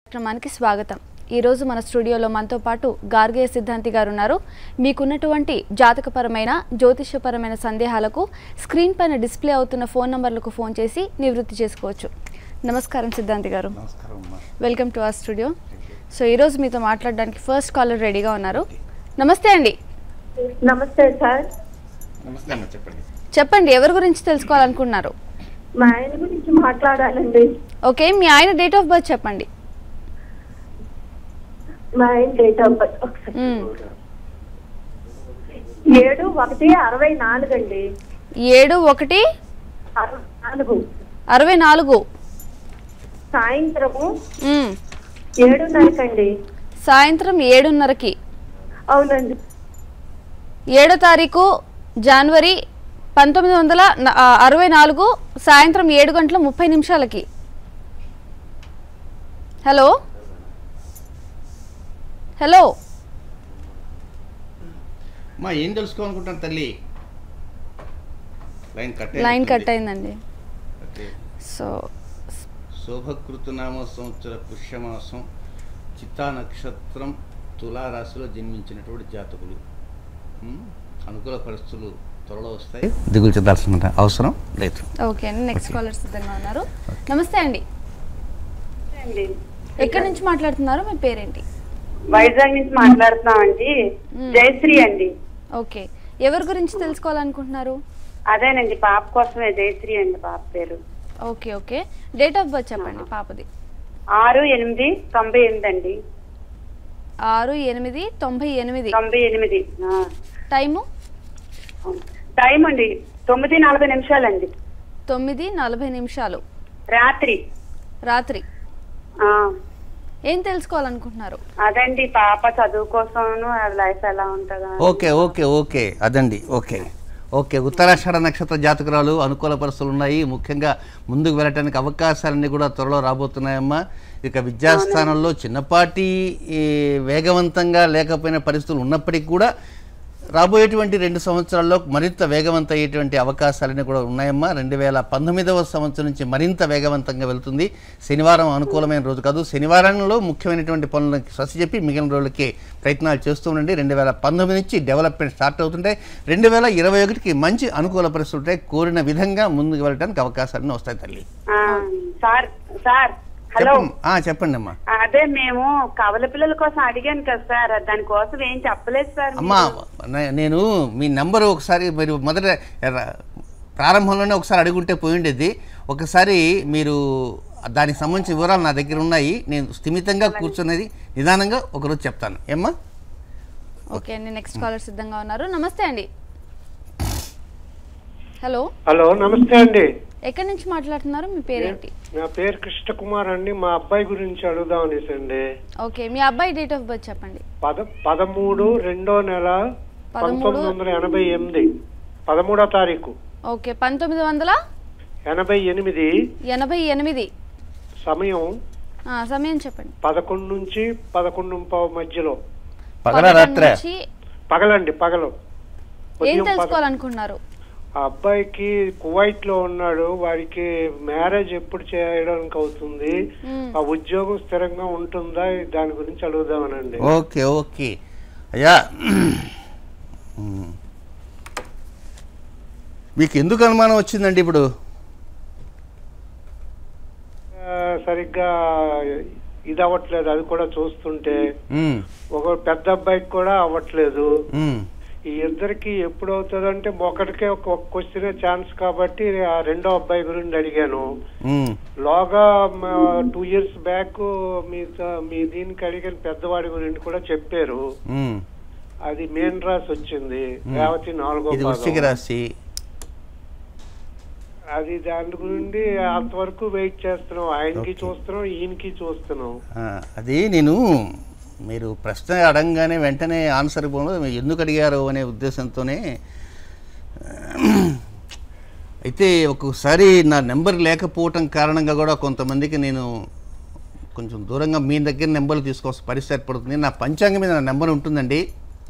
కార్యక్రమానికి స్వాగతం ఈరోజు మన స్టూడియోలో మనతో పాటు గార్గేయ సిద్ధాంతి గారు ఉన్నారు మీకున్నటువంటి జాతకపరమైన జ్యోతిష్యపరమైన సందేహాలకు స్క్రీన్ పైన డిస్ప్లే అవుతున్న ఫోన్ నంబర్లకు ఫోన్ చేసి నివృత్తి చేసుకోవచ్చు నమస్కారం సిద్ధాంతి గారు నమస్కారం అమ్మా welcome to our studio so ఈరోజు మీతో మాట్లాడడానికి ఫస్ట్ కాలర్ రెడీగా ఉన్నారు నమస్తే అండి నమస్తే సార్ నమస్తే అమ్మా చెప్పండి చెప్పండి ఎవరి గురించి తెలుసుకోవాలనుకుంటున్నారు మా ఆయన గురించి మాట్లాడాలండి ఓకే మీ ఆయన డేట్ ఆఫ్ బర్త్ చెప్పండి మా ఆయన డేట్ ఆఫ్ బర్త్ ఒకసారి. మ్మ్. ఏడు ఒకటి అరవై నాలుగు అండి ఏడు ఒకటి అరవై నాలుగు అరవై నాలుగు సాయంత్రము మ్మ్. ఏడున్నరకండి సాయంత్రం ఏడున్నరకి అవునండి ఏడో తారీఖు జనవరి పంతొమ్మిది వందల న- ఆ, అరవై నాలుగు సాయంత్రం ఏడు గంటల ముప్పై నిమిషాలకి హలో హలో అమ్మా ఏం తెలుసుకోవాలనుకుంటాను తల్లి లైన్ కట్ లైన్ కట్ అయిందండి ఓకే సో శోభకృతనామ సంవత్సర పుష్యమాసం చిత్తా నక్షత్రం తులారాశిలో జన్మించినటువంటి జాతకులు ఉమ్, అనుకూల పరిస్థితులు త్వరలో వస్తాయి దిగులు చెందాల్సిన అవసరం లేదు ఓకే అండి నెక్స్ట్ కాలర్ సిద్ధంగా ఉన్నారు నమస్తే అండి అండి ఎక్కడి నుంచి మాట్లాడుతున్నారు మీ పేరేంటి వైజాగ్ నుంచి మాట్లాడుతున్నామండి మ్మ్. జయశ్రీ అండి ఓకే ఎవరి గురించి తెలుసుకోవాలనుకుంటున్నారు అదేనండి పాప కోసమే జయశ్రీ అండి పాప పేరు okay okay date of birth చెప్పండి పాపది ఆరు ఎనిమిది తొంభై ఎనిమిది అండి ఆరు ఎనిమిది తొంభై ఎనిమిది తొంభై ఎనిమిది ఆ, టైము అవును. టైం అండి తొమ్మిది నలభై నిమిషాలండి తొమ్మిది నలభై నిమిషాలు రాత్రి రాత్రి ఆ, ఏం తెలుసుకోవాలనుకుంటున్నారు అదండి పాప చదువు కోసం లైఫ్ ఎలా ఉంటుందా అని. ఓకే ఓకే ఓకే అదండి ఓకే ఓకే ఉత్తరాషాఢ నక్షత్ర జాతకురాలు అనుకూల పరిస్థితులు ఉన్నాయి ముఖ్యంగా ముందుకు వెళ్ళటానికి అవకాశాలన్నీ కూడా త్వరలో రాబోతున్నాయమ్మా ఇక విద్యాస్థానంలో చిన్నపాటి ఈ, వేగవంతంగా లేకపోయిన పరిస్థితులు ఉన్నప్పటికీ కూడా రాబోయేటువంటి రెండు సంవత్సరాల్లో మరింత వేగవంతం అయ్యేటువంటి అవకాశాలన్నీ కూడా ఉన్నాయమ్మా రెండు వేల పంతొమ్మిదవ సంవత్సరం నుంచి మరింత వేగవంతంగా వెళ్తుంది శనివారం అనుకూలమైన రోజు కాదు శనివారంలో ముఖ్యమైనటువంటి పనులకి స్వస్తి చెప్పి మిగిలిన రోజులకి ప్రయత్నాలు చేస్తూ ఉండండి రెండు వేల పంతొమ్మిది నుంచి డెవలప్మెంట్ స్టార్ట్ అవుతుంటాయి రెండు వేల ఇరవై ఒకటికి మంచి అనుకూల పరిస్థితులు ఉంటాయి కోరిన విధంగా ముందుకు వెళ్ళడానికి అవకాశాలన్నీ వస్తాయి తల్లి ఆ, సార్ సార్ హలో చెప్పండి ఆ, చెప్పండి అమ్మా అదే మేము కవల పిల్లల కోసం అడిగాను కదా సార్ దానికోసం ఏం చెప్పలేదు సార్ మీరు. అమ్మా నే- నేను మీ నెంబర్ ఒకసారి మీరు మొదట ఎర్ర- ప్రారంభంలోనే ఒకసారి అడుగుంటే పోయిండేది ఒకసారి మీరు దానికి సంబంధించిన వివరాలు నా దగ్గర ఉన్నాయి నేను స్థిమితంగా కూర్చున్నది నిదానంగా ఒకరోజు చెప్తాను ఏమ్మా ఓకే అండి నెక్స్ట్ కాలర్ సిద్ధంగా ఉన్నారు నమస్తే అండి హలో హలో నమస్తే అండి ఎక్కడి నుంచి మాట్లాడుతున్నారు మీ పేరేంటి నా పేరు కృష్ణకుమార్ అండి మా అబ్బాయి గురించి అడుగుదాం అనేసి అండి ఓకే మీ అబ్బాయి డేట్ ఆఫ్ బర్త్ చెప్పండి పద పదమూడు రెండో నెల పదమూడు- పంతొమ్మిది వందల ఎనభై ఎనిమిది పదమూడో తారీఖు ఓకే పంతొమ్మిది వందల ఎనభై ఎనిమిది ఎనభై ఎనిమిది సమయం ఆ, సమయం చెప్పండి పదకొండు నుంచి పదకొండు పావు మధ్యలో పగల పదకొండు రాత్రే నుంచి పగలండి పగలు ఏం ఉదయం పద- తెలుసుకోవాలనుకుంటున్నారు ఆ అబ్బాయికి కువైట్ లో ఉన్నాడు వాడికి మ్యారేజ్ ఎప్పుడు చేయడానికి అవుతుంది మ్మ్. ఆ ఉద్యోగం స్థిరంగా ఉంటుందా దాని గురించి అడుగుదామనండి ఓకే ఓకే అయ్యా ఉమ్. మీకు ఎందుకు అనుమానం వచ్చిందండి ఇప్పుడు ఆ, సరిగ్గా ఇది అవ్వట్లేదు అది కూడా చూస్తుంటే ఉమ్, ఒక పెద్ద అబ్బాయికి కూడా అవ్వట్లేదు ఉమ్. ఈ ఇద్దరికి ఎప్పుడు అవుతుందంటే ఒకటికే ఒక క్వశ్చన్ ఛాన్స్ కాబట్టి ఆ రెండో అబ్బాయి గురించి అడిగాను ఉమ్. లోగా టూ ఇయర్స్ బ్యాక్ మీ మీ దీనికి అడిగిన పెద్దవాడి గురించి కూడా చెప్పారు ఉమ్. అది మెయిన్ రాసి వచ్చింది మ్మ్. రేవతి నాలుగో ఇది వృశ్చిక పాదం. రాశి అది దాని గురించి అంతవరకు వెయిట్ చేస్తున్నాం ఆయనకి Okay. చూస్తున్నాం ఈయనకి చూస్తున్నాం ఆ, అది నేను మీరు ప్రశ్న అడగగానే వెంటనే ఆన్సర్ ఇవ్వడంలో మీరు ఎందుకు అడిగారు అనే ఉద్దేశంతోనే అయితే ఒక్కొక్కసారి నా నెంబర్ లేకపోవటం కారణంగా కూడా కొంతమందికి నేను కొంచెం దూరంగా మీ దగ్గర నెంబర్లు తీసుకోవాల్సిన పరిస్థితి ఏర్పడుతుంది నా పంచాంగం మీద నా నెంబర్ ఉంటుందండి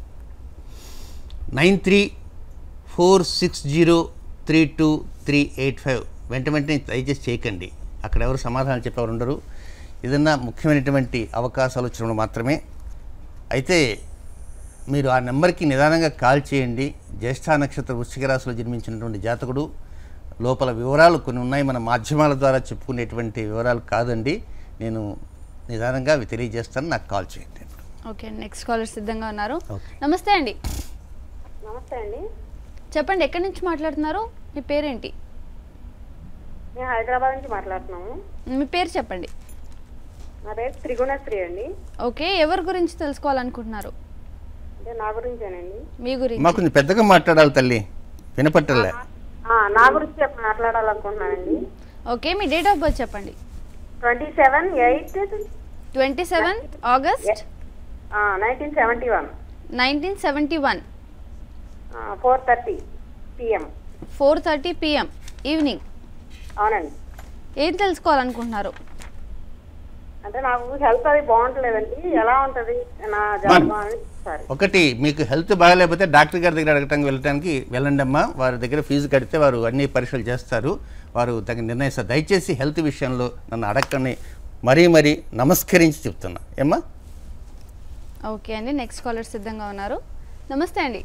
nine three four six zero three two three eight five వెంట వెంటనే దయచేసి చేయకండి అక్కడ ఎవరు సమాధానం చెప్పేవారు ఉండరు ఏదన్నా ముఖ్యమైనటువంటి అవకాశాలు వచ్చినప్పుడు మాత్రమే అయితే మీరు ఆ నెంబర్కి నిదానంగా కాల్ చేయండి జ్యేష్ఠ నక్షత్ర వృశ్చిక రాశిలో జన్మించినటువంటి జాతకుడు లోపల వివరాలు కొన్ని ఉన్నాయి మన మాధ్యమాల ద్వారా చెప్పుకునేటువంటి వివరాలు కాదండి నేను నిదానంగా అవి తెలియజేస్తాను నాకు కాల్ చేయండి ఓకే నెక్స్ట్ కాలర్ సిద్ధంగా ఉన్నారు ఓకే. నమస్తే అండి నమస్తే అండి చెప్పండి ఎక్కడి నుంచి మాట్లాడుతున్నారు మీ పేరేంటి మేము హైదరాబాద్ నుంచి మాట్లాడుతున్నాము మీ పేరు చెప్పండి నా పేరు త్రిగుణశ్రీ అండి ఓకే ఎవరి గురించి తెలుసుకోవాలనుకుంటున్నారు అంటే నా గురించేనండి మీ మా గురించి కొంచెం పెద్దగా మాట్లాడాలి తల్లి వినపట్టలే ఆ, నా గురించి చెప్ప- మాట్లాడాలనుకుంటున్నానండి ఓకే మీ డేట్ ఆఫ్ బర్త్ చెప్పండి twenty seven eight twenty seven August nineteen seventy one nineteen seventy one four thirty PM four thirty PM evening అవునండి ఏం తెలుసుకోవాలనుకుంటున్నారు అంటే నాకు హెల్త్ అది బాగుంటలేదండి ఎలా ఉంటది నా జాబ్ అని సరే ఒకటి మీకు హెల్త్ బాగాలేకపోతే డాక్టర్ గారి దగ్గర అడగటానికి వెళ్ళటానికి వెళ్ళండి అమ్మా వారి దగ్గర ఫీజు కడితే వారు అన్ని పరీక్షలు చేస్తారు వారు తగిన నిర్ణయిస్తారు దయచేసి హెల్త్ విషయంలో నన్ను అడగని మరీ మరీ నమస్కరించి చెప్తున్నా ఏమ్మా ఓకే అండి నెక్స్ట్ కాలర్ సిద్ధంగా ఉన్నారు నమస్తే అండి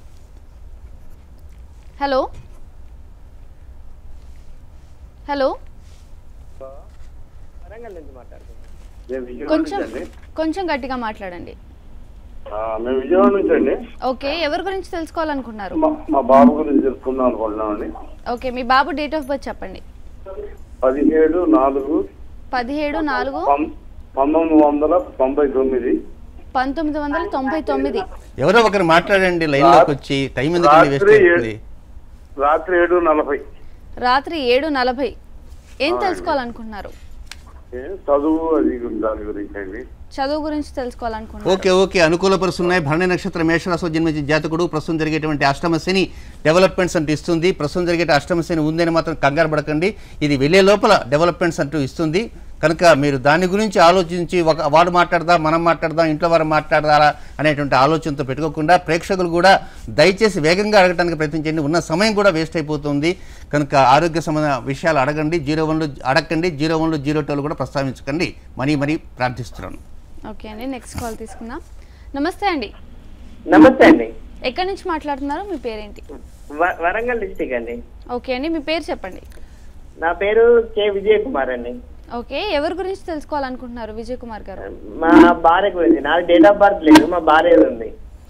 హలో హలో వరంగల్ నుంచి మాట్లాడుతున్నాం మేము విజయవాడ కొంచెం నుంచి అండి కొంచెం గట్టిగా మాట్లాడండి ఆ, మేము విజయవాడ నుంచి అండి ఓకే ఎవరి గురించి తెలుసుకోవాలనుకుంటున్నారు మా మా బాబు గురించి తెలుసుకుందాం అనుకుంటున్నామండి ఓకే మీ బాబు డేట్ ఆఫ్ బర్త్ చెప్పండి పదిహేడు నాలుగు పదిహేడు నాలుగు పం- పంతొమ్మిది వందల తొంభై తొమ్మిది పంతొమ్మిది వందల తొంభై తొమ్మిది ఎవరో ఒకరు మాట్లాడండి లైన్లోకి వచ్చి టైం ఎందుకండి వేస్ట్ రాత్రి అవుతుంది రాత్రి ఏడు నలభై రాత్రి ఏడు నలభై ఏం తెలుసుకోవాలనుకుంటున్నారు ఏ, చదువు అది దాని గురించి అండి చదువు గురించి తెలుసుకోవాలనుకుంటున్నారు ఓకే ఓకే అనుకూల పరిస్థితులు భరణి నక్షత్రం మేషరాశిలో జన్మించిన జాతకుడు ప్రస్తుతం జరిగేటువంటి అష్టమ శని డెవలప్మెంట్స్ అంటూ ఇస్తుంది ప్రస్తుతం జరిగే అష్టమ శని ఉందని మాత్రం కంగారు పడకండి ఇది వెళ్ళే లోపల డెవలప్మెంట్స్ అంటూ ఇస్తుంది కనుక మీరు దాని గురించి ఆలోచించి ఒక వాడు మాట్లాడదా మనం మాట్లాడదాం ఇంట్లో వారు మాట్లాడదారా అనేటువంటి ఆలోచనతో పెట్టుకోకుండా ప్రేక్షకులు కూడా దయచేసి వేగంగా అడగడానికి ప్రయత్నించండి ఉన్న సమయం కూడా వేస్ట్ అయిపోతుంది కనుక ఆరోగ్య సంబంధ విషయాలు అడగండి జీరో వన్లు అడగండి జీరో వన్లు జీరో టూలు కూడా ప్రస్తావించకండి మరీ మరీ ప్రార్థిస్తున్నాను ఓకే అండి నెక్స్ట్ కాల్ తీసుకుందాం నమస్తే అండి నమస్తే అండి ఎక్కడి నుంచి మాట్లాడుతున్నారు మీ పేరేంటి వ- వరంగల్ డిస్టిక్ అండి ఓకే అండి మీ పేరు చెప్పండి నా పేరు కె విజయ్ కుమార్ అండి ఓకే ఎవరి గురించి తెలుసుకోవాలనుకుంటున్నారు విజయ్ కుమార్ గారు మా భార్య గురించి నాది డేట్ ఆఫ్ బర్త్ లేదు మా భార్య ఉంది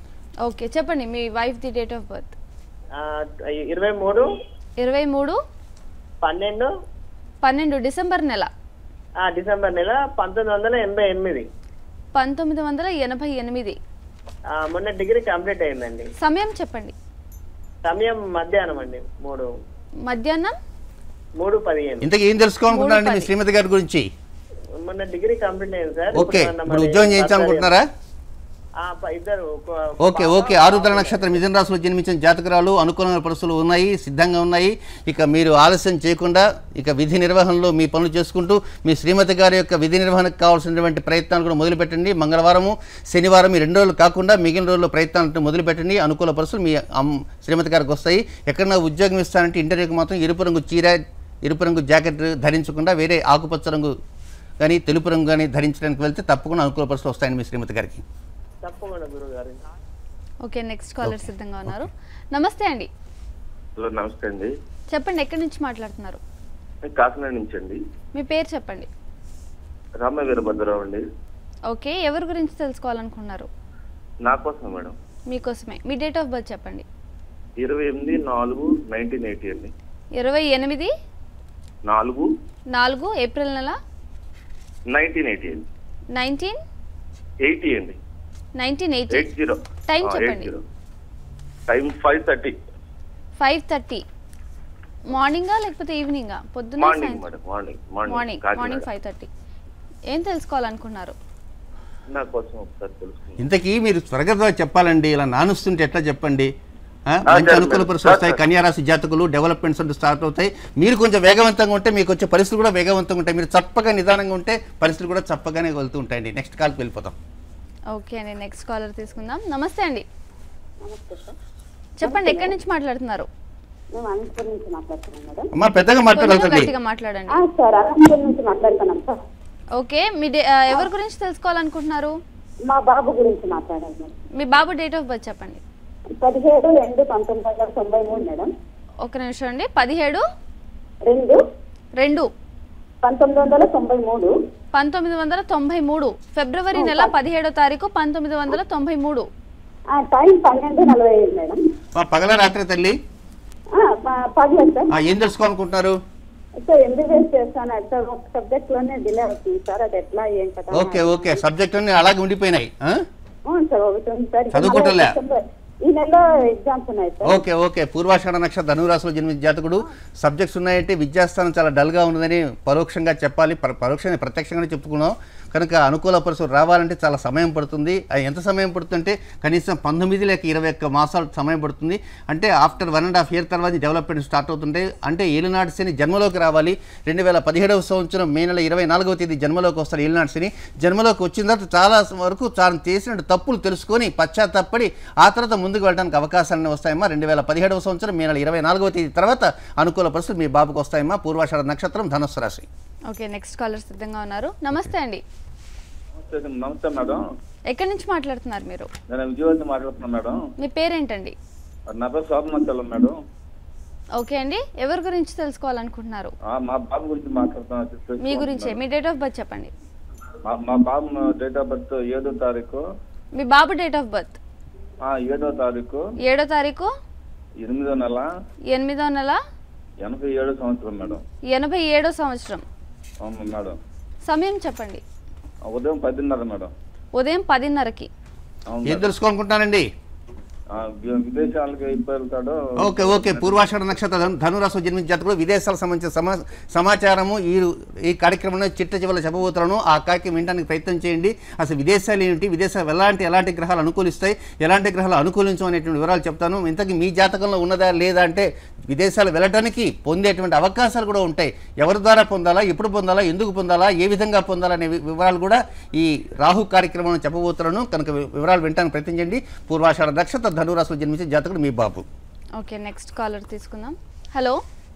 ఓకే చెప్పండి మీ వైఫ్ ది డేట్ ఆఫ్ బర్త్ ఆ, ఇరవై మూడు ఇరవై మూడు పన్నెండు పన్నెండు డిసెంబర్ నెల ఆ, డిసెంబర్ నెల పంతొమ్మిది వందల ఎనభై ఎనిమిది పంతొమ్మిది వందల ఎనభై ఎనిమిది ఆ, మొన్న డిగ్రీ కంప్లీట్ అయిందండి సమయం చెప్పండి సమయం మధ్యాహ్నం అండి మూడు మధ్యాహ్నం మూడు పదిహేను ఇంతకీ ఏం తెలుసుకోవాలనుకుంటున్నారండి మీ మూడు శ్రీమతి గారి గురించి మొన్న డిగ్రీ కంప్లీట్ అయింది సార్ ఓకే ఇప్పుడు మొన్న ఇప్పుడు మరి ఉద్యోగం చేయించాలనుకుంటున్నారా ఆ, ప- ఇద్దరు ఒక- ఓకే ఓకే ఆరుద్ర నక్షత్రం మిథున రాశిలో జన్మించిన జాతకురాలు అనుకూలమైన పరిస్థితులు ఉన్నాయి సిద్ధంగా ఉన్నాయి ఇక మీరు ఆలస్యం చేయకుండా ఇక విధి నిర్వహణలో మీ పనులు చేసుకుంటూ మీ శ్రీమతి గారి యొక్క విధి నిర్వహణకు కావాల్సినటువంటి ప్రయత్నాలు కూడా మొదలుపెట్టండి మంగళవారము శనివారం ఈ రెండు రోజులు కాకుండా మిగిలిన రోజుల్లో ప్రయత్నాలు మొదలుపెట్టండి అనుకూల పరిస్థితులు మీ అమ్- శ్రీమతి గారికి వస్తాయి ఎక్కడన్నా ఉద్యోగం ఇస్తానంటే ఇంటర్వ్యూకి మాత్రం ఎరుపు రంగు చీర ఎరుపు రంగు జాకెట్ ధరించకుండా వేరే ఆకుపచ్చ రంగు కానీ తెలుపు రంగు కానీ ధరించడానికి వెళ్తే తప్పకుండా అనుకూల పరిస్థితులు వస్తాయండి మీ శ్రీమతి గారికి తప్పకుండా గురువు గారు ఓకే నెక్స్ట్ కాలర్ సిద్ధంగా ఉన్నారు నమస్తే అండి హలో నమస్తే అండి చెప్పండి ఎక్కడి నుంచి మాట్లాడుతున్నారు నేను కాకినాడ నుంచి అండి మీ పేరు చెప్పండి రామ వీరభద్రరావు అండి ఓకే ఎవరి గురించి తెలుసుకోవాలనుకున్నారు నా కోసం మేడం మీకోసమే మీ డేట్ ఆఫ్ బర్త్ చెప్పండి ఇరవై ఎనిమిది నాలుగు నైన్టీన్ ఎయిటీ అండి ఇరవై ఎనిమిది నాలుగు నాలుగు ఏప్రిల్ నెల నైన్టీన్ ఎయిటీ అండి నైన్టీన్ ఎయిటీ అండి nineteen eighty eight zero Time eight చెప్పండి. Zero time five thirty five thirty మార్నింగా లేకపోతే ఈవినింగా పొద్దున్న మార్నింగ్ సాయంత్రం madam morning morning morning Kakinada five thirty ఏం తెలుసుకోవాలనుకున్నారు నా కోసం ఒకసారి తెలుసుకుందాం ఇంతకీ మీరు త్వరగా చెప్పాలండి ఇలా నానుస్తుంటే ఎట్లా చెప్పండి ఆ? ఆ, మంచి సరే, అనుకూల సరే. పరిస్థితులు వస్తాయి సరే. కన్యారాశి జాతకులు డెవలప్మెంట్స్ అంటూ స్టార్ట్ అవుతాయి మీరు కొంచెం వేగవంతంగా ఉంటే మీకు వచ్చే పరిస్థితులు కూడా వేగవంతంగా ఉంటాయి మీరు చప్పగా నిదానంగా ఉంటే పరిస్థితులు కూడా చప్పగానే వెళ్తూ ఉంటాయండి నెక్స్ట్ కాల్కి వెళ్ళిపోతాం ఓకే అండి నెక్స్ట్ కాలర్ తీసుకుందాం నమస్తే అండి చెప్పండి ఎక్కడి నుంచి మాట్లాడుతున్నారు మేము అనంతపురం నుంచి మాట్లాడుతున్నాం మేడం అమ్మా పెద్దగా కొంచెం మాట్లాడాలి గట్టిగా మాట్లాడండి సార్ అనంతపురం నుంచి మాట్లాడుతున్నాం సార్ ఓకే మీ డే ఆ, ఎవరి గురించి తెలుసుకోవాలనుకుంటున్నారు మా బాబు గురించి మాట్లాడాలి మేడం మీ బాబు డేట్ ఆఫ్ బర్త్ చెప్పండి పదిహేడు రెండు పంతొమ్మిది వందల తొంభై మూడు మేడం ఒక నిమిషం అండి పదిహేడు రెండు రెండు పంతొమ్మిది వందల తొంభై మూడు పంతొమ్మిది వందల తొంభై మూడు ఫిబ్రవరి నెల పదిహేడో తారీఖు పంతొమ్మిది వందల తొంభై మూడు ఆ, టైం పన్నెండు నలభై ఐదు మేడం మా పగల రాత్రి తల్లి ఆ, ప- పర్లేదు సార్ ఆ, ఏం తెలుసుకోవాలనుకుంటున్నారు సార్ ఎంబీబీఎస్ చేస్తాను సార్ ఒక సబ్జెక్ట్ లోనే డిలే అవుతుంది సార్ అది ఎట్లా ఏం కదా ఓకే ఓకే సబ్జెక్ట్ అన్ని అలాగే ఉండిపోయినాయి ఆ? అవును సార్ ఒకటి ఉంది సార్ ఇంకా చదువుకుంటలే? మళ్ళీ డిసెంబర్- ఈ నెలలో ఎగ్జామ్స్ ఉన్నాయి సార్ ఓకే ఓకే పూర్వాషాఢ నక్షత్ర ధనురాశిలో జన్మించిన జాతకుడు సబ్జెక్ట్స్ ఉన్నాయంటే విద్యాస్థానం చాలా డల్గా ఉన్నదని పరోక్షంగా చెప్పాలి పర- పరోక్షంగా ప్రత్యక్షంగానే చెప్పుకున్నాం కనుక అనుకూల పరిస్థితులు రావాలంటే చాలా సమయం పడుతుంది అది ఎంత సమయం పడుతుందంటే కనీసం పంతొమ్మిది లేక ఇరవై ఒక్క మాసాలు సమయం పడుతుంది అంటే after one and half year తర్వాత డెవలప్మెంట్ స్టార్ట్ అవుతుంటే అంటే ఏలినాటి శని జన్మలోకి రావాలి రెండు వేల పదిహేడవ సంవత్సరం మే నెల ఇరవై నాలుగవ తేదీ జన్మలోకి వస్తారు ఏలినాటి శని జన్మలోకి వచ్చిన తర్వాత చాలా వరకు తాను చేసిన తప్పులు తెలుసుకొని పశ్చాత్తాపడి ఆ తర్వాత ముందుకు వెళ్ళడానికి అవకాశాలన్నీ వస్తాయమ్మా రెండు వేల పదిహేడవ సంవత్సరం మే నెల ఇరవై నాలుగవ తేదీ తర్వాత అనుకూల పరిస్థితులు మీ బాబుకు వస్తాయమ్మా పూర్వాషాఢ నక్షత్రం ధనుస్సు రాశి ఓకే నెక్స్ట్ కాలర్ సిద్ధంగా ఉన్నారు నమస్తే అండి నమస్తే నమస్తే మేడం ఎక్కడి నుంచి మాట్లాడుతున్నారు మీరు నేను విజయవాడ నుంచి మాట్లాడుతున్నా మేడం మీ పేరేంటండి నా పేరు శోభమంచలం మేడం ఓకే అండి ఎవరి గురించి తెలుసుకోవాలనుకుంటున్నారు ఆ, మా బాబు గురించి మాట్లాడుతున్నా చెప్పేసి మీ గురించే మీ డేట్ ఆఫ్ బర్త్ చెప్పండి మా మా బాబు డేట్ ఆఫ్ బర్త్ ఏడో తారీఖు మీ బాబు డేట్ ఆఫ్ బర్త్ ఆ, ఏడో తారీఖు ఏడో తారీఖు ఎనిమిదో నెల ఎనిమిదో నెల ఎనభై ఏడో సంవత్సరం మేడం ఎనభై ఏడో సంవత్సరం అవును మేడం సమయం చెప్పండి ఆ, ఉదయం పదిన్నర మేడం ఉదయం పదిన్నరకి అవును ఏం మేడం. తెలుసుకోవాలనుకుంటున్నానండి ఆ, వి- విదేశాలకు ఎప్పుడు వెళ్తాడో ఓకే ఓకే పూర్వాషాఢ నక్షత్ర ధను- ధనురాశి జన్మించిన జాతకుడు విదేశాలకు సంబంధించిన సమా సమాచారము ఈ ఈ కార్యక్రమంలో చిట్ట చివరి చెప్పబోతున్నాను ఆ కార్యక్రమం వినడానికి ప్రయత్నం చేయండి అసలు విదేశాలు ఏంటి విదేశాలు ఎలాంటి ఎలాంటి గ్రహాలు అనుకూలిస్తాయి ఎలాంటి గ్రహాలు అనుకూలించు అనేటువంటి వివరాలు చెప్తాను ఇంతకీ మీ జాతకంలో ఉన్నదా లేదా అంటే విదేశాలు వెళ్ళటానికి పొందేటువంటి అవకాశాలు కూడా ఉంటాయి ఎవరి ద్వారా పొందాలా ఎప్పుడు పొందాలా ఎందుకు పొందాలా ఏ విధంగా పొందాలా అనే వి- వివరాలు కూడా ఈ రాహు కార్యక్రమంలో చెప్పబోతున్నాను కనుక వి- వివరాలు వినడానికి ప్రయత్నం చేయండి పూర్వాషాఢ నక్షత్ర ధనురాశిలో జన్మించిన జాతకుడు మీ బాబు ఓకే నెక్స్ట్ కాలర్ తీసుకుందాం హలో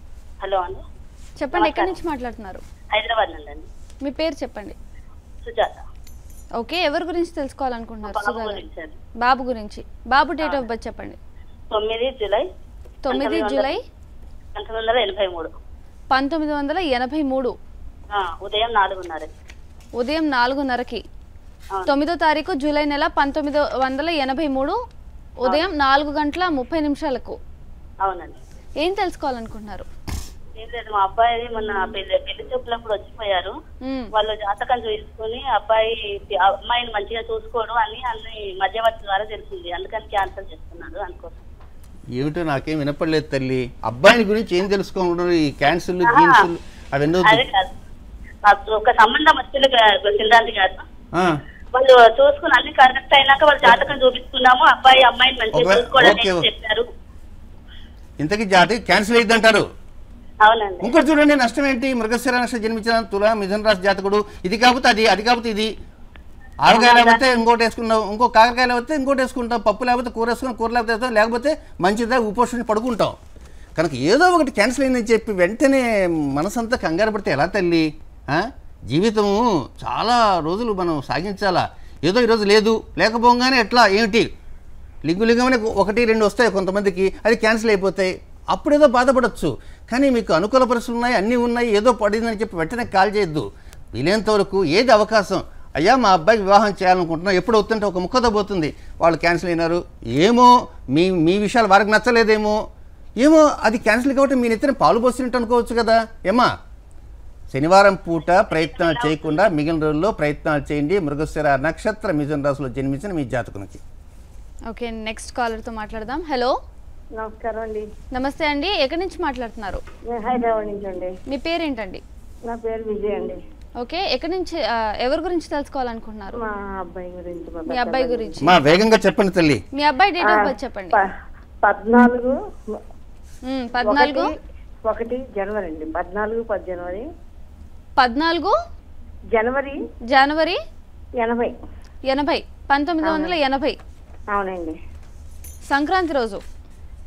హలో అండి చెప్పండి ఎక్కడి నుంచి మాట్లాడుతున్నారు హైదరాబాద్ నుండి అండి మీ పేరు చెప్పండి సుజాత ఓకే ఎవరి గురించి తెలుసుకోవాలనుకుంటున్నారు బాబు సుధా గారు? గురించి అండి. బాబు గురించి బాబు డేట్ ఆఫ్ బర్త్ చెప్పండి తొమ్మిది జూలై తొమ్మిది పంతొమ్మిది జూలై పంతొమ్మిది వందల ఎనభై మూడు పంతొమ్మిది వందల ఎనభై మూడు ఆ, ఉదయం నాలుగున్నర ఉదయం నాలుగున్నరకి అవును. తొమ్మిదో తారీఖు జూలై నెల పంతొమ్మిది వందల ఎనభై మూడు ఉదయం నాలుగు గంటల ముప్పై నిమిషాలకు అవునండి ఏం తెలుసుకోవాలనుకుంటున్నారు ఏం లేదు మా అబ్బాయి మొన్న పెళ్లి పెళ్లి చూపులప్పుడు వచ్చిపోయారు మ్మ్. వాళ్ళు జాతకం చూసుకుని అబ్బాయి అమ్మాయిని మంచిగా చూసుకోవడం అని అన్ని మధ్యవర్తి ద్వారా తెలిసింది అందుకని క్యాన్సల్ చేస్తున్నాడు అనుకోసం ఏమిటో నాకేం వినపడలేదు తల్లి అబ్బాయిని గురించి ఏం తెలుసుకోమంటున్నారు ఈ క్యాన్సర్లు గీన్సులు అవన్నీ అదే కాదు మాకు ఒక సంబంధం వచ్చింది గా- సిద్ధాంతి గారు ఆ, వాళ్ళు చూసుకుని అన్ని కరెక్ట్ అయినాక వాళ్ళు జాతకం చూపిస్తున్నాము అబ్బాయి అమ్మాయిని మంచిగా ఒక- చూసుకోవడం ఓకే. అని చెప్పారు ఇంతకీ జాతి క్యాన్సిల్ అయ్యిందంటారు అవునండి ఇంకోటి చూడండి నష్టం ఏంటి మృగశిర నష్టం జన్మించిన తుల మిథున రాశి జాతకుడు ఇది కాకపోతే అది అది కాకపోతే ఇది ఆవకాయ లేకపోతే ఇంకోటి వేసుకున్నావు ఇంకో కాకరకాయ లేకపోతే ఇంకోటి వేసుకుంటాం పప్పు లేకపోతే కూర వేసుకుని కూర లేకపోతే వేస్తాం, లేకపోతే మంచిదా ఉపోషణ పడుకుంటాం కనుక ఏదో ఒకటి క్యాన్సిల్ అయిందని చెప్పి వెంటనే మనసంతా కంగారు పడితే ఎలా తల్లి ఆ? జీవితము చాలా రోజులు మనం సాగించాలా ఏదో ఈరోజు లేదు లేకపోగానే ఎట్లా ఏమిటి లింగు లింగమనే ఒకటి రెండు వస్తాయి కొంతమందికి అది క్యాన్సిల్ అయిపోతాయి అప్పుడేదో బాధపడచ్చు కానీ మీకు అనుకూల పరిస్థితులు ఉన్నాయి అన్నీ ఉన్నాయి ఏదో పడిందని చెప్పి వెంటనే కాల్ చేయొద్దు వీలైనంత వరకు ఏది అవకాశం అయ్యా మా అబ్బాయికి వివాహం చేయాలనుకుంటున్నాం ఎప్పుడు అవుతుంటే ఒక ముక్కతో పోతుంది వాళ్ళు క్యాన్సిల్ అయినారు ఏమో మీ మీ విషయాలు వారికి నచ్చలేదేమో ఏమో అది క్యాన్సిల్ కాబట్టి మీ నెత్తిన పాలు పోసినట్టు అనుకోవచ్చు కదా ఏమా శనివారం పూట ప్రయత్నాలు చేయకుండా మిగిలిన రోజుల్లో ప్రయత్నాలు చేయండి మృగశిర నక్షత్ర మిథున రాశిలో జన్మించిన మీ జాతకునికి ఓకే నెక్స్ట్ కాలర్తో మాట్లాడదాం హలో నమస్కారం అండి నమస్తే అండి ఎక్కడి నుంచి మాట్లాడుతున్నారు నేను హైదరాబాద్ నుంచి అండి మీ పేరేంటండి నా పేరు విజయ్ అండి ఓకే ఎక్కడి నుంచి ఆ, ఎవరి గురించి తెలుసుకోవాలనుకుంటున్నారు మా అబ్బాయి గురించి మా మీ అబ్బాయి గురించి మా వేగంగా చెప్పండి తల్లి మీ అబ్బాయి డేట్ ఆఫ్ బర్త్ చెప్పండి ప- పద్నాలుగు మ్మ్, పద్నాలుగు ఒకటి- ఒకటి జనవరి అండి పద్నాలుగు పది జనవరి పద్నాలుగు జనవరి జనవరి ఎనభై ఎనభై పంతొమ్మిది వందల ఎనభై అవునండి సంక్రాంతి రోజు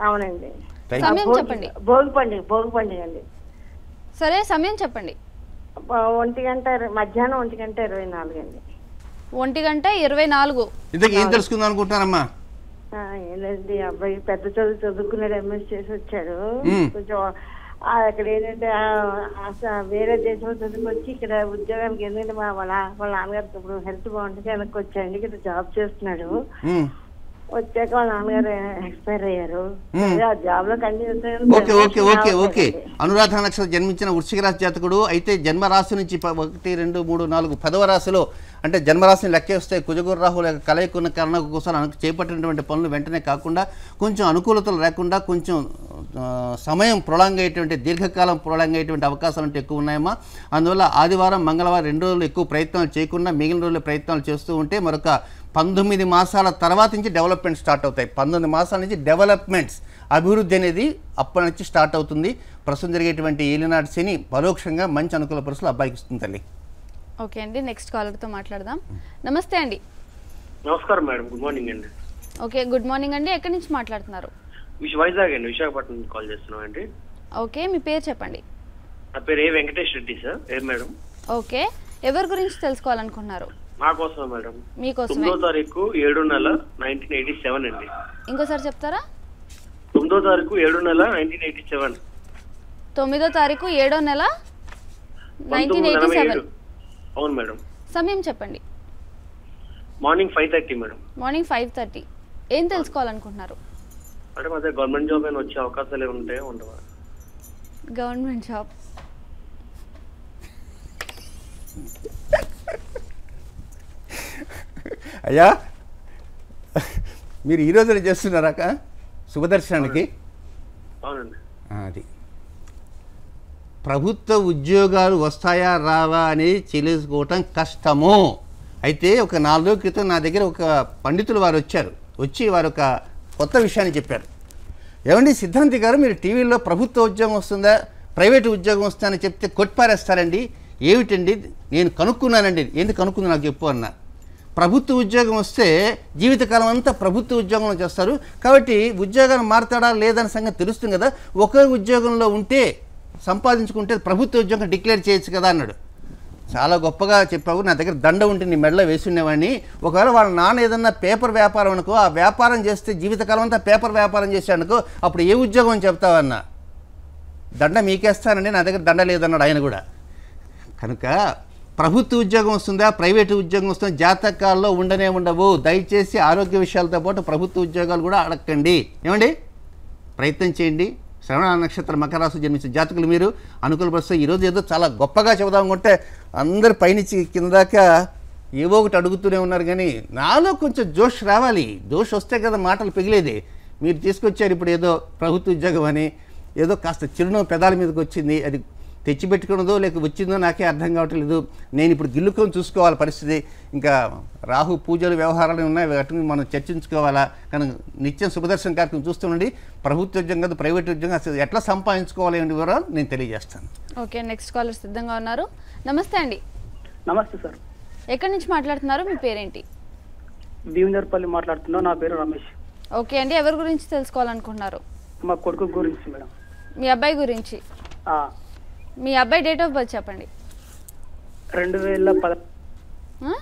అవునండి Thank సమయం భోగి- చెప్పండి భోగి పండుగ భోగి పండుగ అండి సరే సమయం చెప్పండి ఆ, ఒంటి గంట ఇరవై- మధ్యాహ్నం ఒంటి గంట ఇరవై నాలుగు అండి ఒంటి గంట ఇరవై నాలుగు ఇంతకీ ఏం తెలుసుకుందాం అనుకుంటున్నారమ్మా ఆ, ఏంటంటే ఈ అబ్బాయి పెద్ద చదువు చదువుకున్నాడు ఎంఎస్ చేసి వచ్చాడు మ్మ్. కొంచెం ఆ, అక్కడ ఏంటంటే ఆ, ఆ, స- వేరే దేశంలో చదువుకొచ్చి ఇక్కడ ఉద్యోగానికి ఎందుకంటే మా వాళ్ళ వాళ్ళ నాన్నగారు ఇప్పుడు హెల్త్ బాగుంటుంది వెనక్కి వచ్చాయండి ఇక్కడ జాబ్ చేస్తున్నాడు ఉమ్. వచ్చాక వాళ్ళ నాన్నగారు ఎక్స్పైర్ అయ్యారు మ్మ్. అదే ఆ జాబ్ లో continue okay okay okay okay Anuradha నక్షత్రం జన్మించిన వృశ్చిక రాశి జాతకుడు అయితే జన్మరాశి నుంచి ప- ఒకటి రెండు మూడు నాలుగు పదవ రాశిలో అంటే జన్మరాశిని లెక్కేస్తే కుజగురు రాహుల యొక్క కలయిక ఉన్న కారణం కోసం అను- చేపట్టినటువంటి పనులు వెంటనే కాకుండా కొంచెం అనుకూలతలు లేకుండా కొంచెం ఆ, సమయం ప్రొలాంగ్ అయ్యేటువంటి దీర్ఘకాలం ప్రొలాంగ్ అయ్యేటువంటి అవకాశాలు అంటే ఎక్కువ ఉన్నాయమ్మా అందువల్ల ఆదివారం మంగళవారం రెండు రోజులు ఎక్కువ ప్రయత్నాలు చేయకుండా మిగిలిన రోజులు ప్రయత్నాలు చేస్తూ ఉంటే మరొక పంతొమ్మిది మాసాల తర్వాత నుంచి డెవలప్మెంట్ స్టార్ట్ అవుతాయి పంతొమ్మిది మాసాల నుంచి డెవలప్మెంట్స్ అభివృద్ధి అనేది అప్పటి నుంచి స్టార్ట్ అవుతుంది ప్రస్తుతం జరిగేటువంటి ఏలినాటి శని పరోక్షంగా మంచి అనుకూల పరిస్థితులు అబ్బాయికి ఇస్తుంది తల్లి ఓకే అండి నెక్స్ట్ కాలర్తో మాట్లాడదాం నమస్తే అండి నమస్కారం మేడం గుడ్ మార్నింగ్ అండి ఓకే గుడ్ మార్నింగ్ అండి ఎక్కడి నుంచి మాట్లాడుతున్నారు విశ్ వైజాగ్ అండి విశాఖపట్నం నుంచి కాల్ చేస్తున్నాం అండి ఓకే మీ పేరు చెప్పండి నా పేరు ఏ వెంకటేష్ రెడ్డి సార్ ఏ మేడం ఓకే ఎవరి గురించి తెలుసుకోవాలనుకుంటున్నారు మా కోసం మేడం మీకోసమే తొమ్మిదో తారీఖు ఏడు నెల నైన్టీన్ ఎయిటీ సెవెన్ అండి ఇంకోసారి చెప్తారా తొమ్మిదో తారీఖు ఏడు నెల నైన్టీన్ ఎయిటీ సెవెన్ తొమ్మిదో తారీఖు ఏడో నెల నైన్టీన్ ఎయిటీ సెవెన్ అవును మేడం సమయం చెప్పండి morning five thirty madam morning five thirty ఏం తెలుసుకోవాలనుకుంటున్నారు మేడం అదే గవర్నమెంట్ జాబ్ అయినా వచ్చే అవకాశాలు ఏమి ఉంటాయో ఉండవా గవర్నమెంట్ జాబ్ అయ్యా మీరు ఈ రోజున చేస్తున్నారాక శుభదర్శనానికి అవునండి ఆ, అది ప్రభుత్వ ఉద్యోగాలు వస్తాయా రావా అనేది తెలుసుకోవటం కష్టము అయితే ఒక నాలుగు రోజుల క్రితం నా దగ్గర ఒక పండితులు వారు వచ్చారు వచ్చి వారు ఒక కొత్త విషయాన్ని చెప్పారు ఏమండి సిద్ధాంతి గారు మీరు టీవీలో ప్రభుత్వ ఉద్యోగం వస్తుందా ప్రైవేట్ ఉద్యోగం వస్తుందా అని చెప్తే కొట్టిపారేస్తారండి ఏమిటండి నేను కనుక్కున్నానండి ఏంది కనుక్కుంది నాకు చెప్పు అన్నా ప్రభుత్వ ఉద్యోగం వస్తే జీవితకాలం అంతా ప్రభుత్వ ఉద్యోగంలో చేస్తారు కాబట్టి ఉద్యోగాన్ని మారుతాడా లేదన్న సంగతి తెలుస్తుంది కదా ఒకే ఉద్యోగంలో ఉంటే సంపాదించుకుంటే ప్రభుత్వ ఉద్యోగం డిక్లేర్ చేయొచ్చు కదా అన్నాడు చాలా గొప్పగా చెప్పావు నా దగ్గర దండ ఉంటే నీ మెడలో వేసుండేవాడిని ఒకవేళ వాళ్ళ నాన్న ఏదన్నా పేపర్ వ్యాపారం అనుకో ఆ వ్యాపారం చేస్తే జీవితకాలం అంతా పేపర్ వ్యాపారం చేశానుకో అప్పుడు ఏ ఉద్యోగం అని చెప్తావన్నా దండ మీకేస్తానండి నా దగ్గర దండ లేదన్నాడు ఆయన కూడా కనుక ప్రభుత్వ ఉద్యోగం వస్తుందా ప్రైవేటు ఉద్యోగం వస్తుందా జాతకాల్లో ఉండనే ఉండవు దయచేసి ఆరోగ్య విషయాలతో పాటు ప్రభుత్వ ఉద్యోగాలు కూడా అడగండి ఏమండి ప్రయత్నం చేయండి శ్రవణ నక్షత్ర మకర రాశి జన్మించిన జాతకులు మీరు అనుకూల పరిస్థితి ఈరోజు ఏదో చాలా గొప్పగా చెబుదాం అనుకుంటే అందరు పైనుంచి కింద దాకా ఏవో ఒకటి అడుగుతూనే ఉన్నారు కానీ నాలో కొంచెం జోష్ రావాలి జోష్ వస్తే కదా మాటలు పిగిలేది మీరు తీసుకొచ్చారు ఇప్పుడు ఏదో ప్రభుత్వ ఉద్యోగం అని ఏదో కాస్త చిరునవ్వు పెదాల మీదకి వచ్చింది అది తెచ్చిపెట్టుకున్నదో లేక వచ్చిందో నాకే అర్థం కావట్లేదు నేను ఇప్పుడు గిల్లుకొని చూసుకోవాలి పరిస్థితి ఇంకా రాహు పూజలు వ్యవహారాలు ఉన్నాయి వాటిని మనం చర్చించుకోవాలా కానీ నిత్యం శుభదర్శన కార్యక్రమం చూస్తుండండి ప్రభుత్వ ఉద్యోగం కాదు ప్రైవేట్ ఉద్యోగం అసలు ఎట్లా సంపాదించుకోవాలి అనే వివరాలు నేను తెలియజేస్తాను ఓకే నెక్స్ట్ కాలర్ సిద్ధంగా ఉన్నారు నమస్తే అండి నమస్తే సార్ ఎక్కడి నుంచి మాట్లాడుతున్నారు మీ పేరేంటి భీమదర్పల్లి మాట్లాడుతున్నా నా పేరు రమేష్ ఓకే అండి ఎవరి గురించి తెలుసుకోవాలనుకుంటున్నారు మా కొడుకు గురించి మేడం మీ అబ్బాయి గురించి ఆ, మీ అబ్బాయి డేట్ ఆఫ్ బర్త్ చెప్పండి రెండు వేల పద ఆ?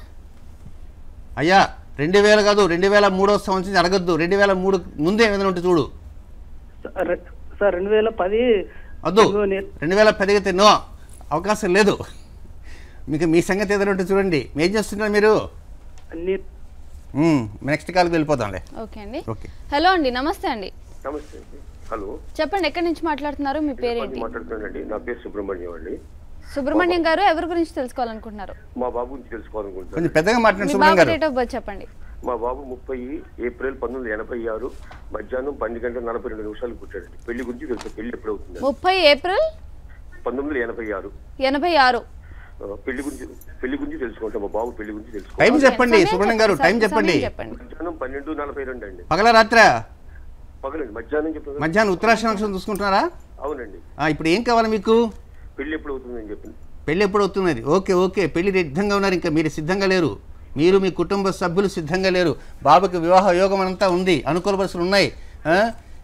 అయ్యా రెండు వేల కాదు రెండు వేల మూడో సంవత్సరం అడగద్దు రెండు వేల మూడు ముందే ఏదైనా ఉంటే చూడు రె- సార్ రెండు వేల పది వద్దు తెలుగు నే- రెండు వేల పది అయితే నో అవకాశం లేదు మీకు మీ సంగతి ఏదైనా ఉంటే చూడండి ఏం చేస్తున్నారు మీరు నీ- నెక్స్ట్ కాల్కి వెళ్ళిపోదాంలే ఓకే అండి ఓకే హలో అండి నమస్తే అండి నమస్తే అండి హలో చెప్పండి ఎక్కడి నుంచి మాట్లాడుతున్నారు మీ పేరేంటి మాట్లాడుతున్నానండి నా పేరు సుబ్రహ్మణ్యం అండి సుబ్రహ్మణ్యం గారు ఎవరి గురించి తెలుసుకోవాలనుకుంటున్నారు మా బాబు గురించి తెలుసుకోవాలనుకుంటున్నాను కొంచెం పెద్దగా మాట్లాడండి మీ సుబ్రహ్మణ్యం బాబు గారు డేట్ ఆఫ్ బర్త్ చెప్పండి మా బాబు ముప్పై ఏప్రిల్ పంతొమ్మిది వందల ఎనభై ఆరు మధ్యాహ్నం పన్నెండు గంటల నలభై రెండు నిమిషాలు పుట్టాడండి పెళ్లి గురించి తెలుసు పెళ్లి ఎప్పుడు అవుతుంది ముప్పై ఏప్రిల్ పంతొమ్మిది వందల ఎనభై ఆరు ఎనభై ఆరు ఆ, పెళ్లి గురించి పెళ్లి గురించి తెలుసుకుంటాం మా బాబు పెళ్లి గురించి టైం తెలుసుకోవాలి చెప్పండి సమయం సుబ్రహ్మణ్యం గారు చెప్పండి, టైం సమయం చెప్పండి చెప్పండి మధ్యాహ్నం పన్నెండు నలభై రెండు అండి పగల రాత్రా పగలండి మధ్యాహ్నం చెప్పారు మధ్యాహ్నం ఉత్తరాక్ష నక్షత్రం చూసుకుంటున్నారా అవునండి ఆ, ఇప్పుడు ఏం కావాలి మీకు పెళ్లి ఎప్పుడు అవుతుందని చెప్పింది పెళ్ళి ఎప్పుడు అవుతున్నది ఓకే ఓకే పెళ్లి సిద్ధంగా ఉన్నారు ఇంకా మీరు సిద్ధంగా లేరు మీరు మీ కుటుంబ సభ్యులు సిద్ధంగా లేరు బాబుకి వివాహ యోగం అంతా ఉంది అనుకూల పరిస్థితులు ఉన్నాయి ఆ?